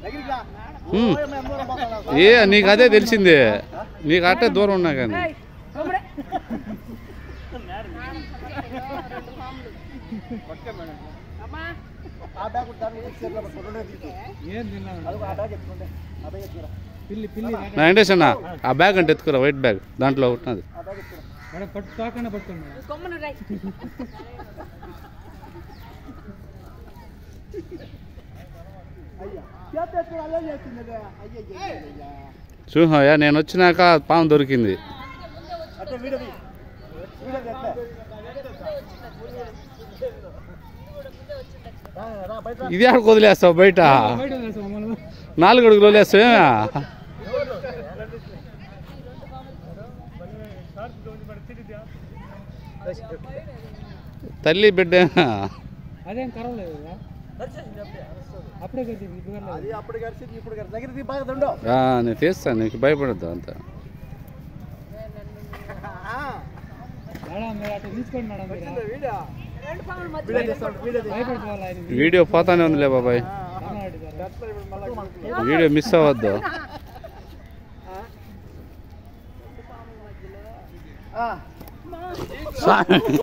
ఉమ్. ఏ నీకు అదే తెలిసిందే నీకు అట్టే దూరం ఉన్నా కానీ పిల్లి పిల్లి నా వెంకటేష్ అన్న ఆ బ్యాగ్ అంటే ఎత్తుకురా వైట్ బ్యాగ్ దాంట్లో ఉన్నది మేడం పట్టు తాకన్నా పట్టుకోండి కొమ్మను రై చూహయ్యా నేను వచ్చినాక పాము దొరికింది ఇది ఆడ వదిలేస్తావు బయట బయట వదిలేస్తాం మమ్మల్ని నాలుగు అడుగులు వదిలేస్తావే తల్లి బిడ్డ అదేం కరవలేదు కదా అప్పుడే కదా ఇప్పుడు వెళ్ళలేదు. అది అప్పుడు కలిసి ఇప్పుడు కలిసి దగ్గర తీ బాగా దండు ఆ, నేను తీస్తాను నీకు భయపడద్దు అంత మేడం మీరు అట్లా తీసుకోండి మేడం మీరు వీడియో రెండు పాములు మధ్య వీడియో తీస్తాడు వీడియో తీస్తాడు. భయపడిపోవాలి ఆయన వీడియో పోతానే ఉందిలే బాబాయ్ కర్ణాటక సార్ ఇప్పుడు మళ్ళా వీడియో మిస్ అవ్వద్దు ఆ. స్వామి